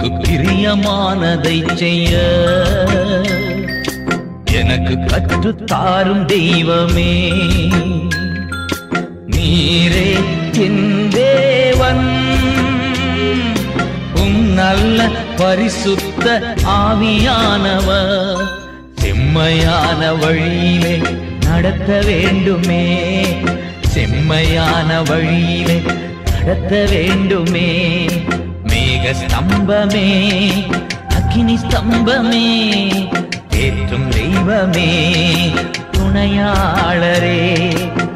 உமக்கு பிரியமானதை செய்ய எனக்கு கற்றுத்தாரும் தெய்வமே நீரே என் தேவன் உம் நல்ல பரிசுத்த ஆவியானவர் செம்மையான வழியிலே நடத்த வேண்டுமே செம்மையான வழியிலே நடத்த வேண்டுமே மேக ஸ்தம்பமே அக்கினி ஸ்தம்பமே ஏற்றும் தெய்வமே துணையாளரே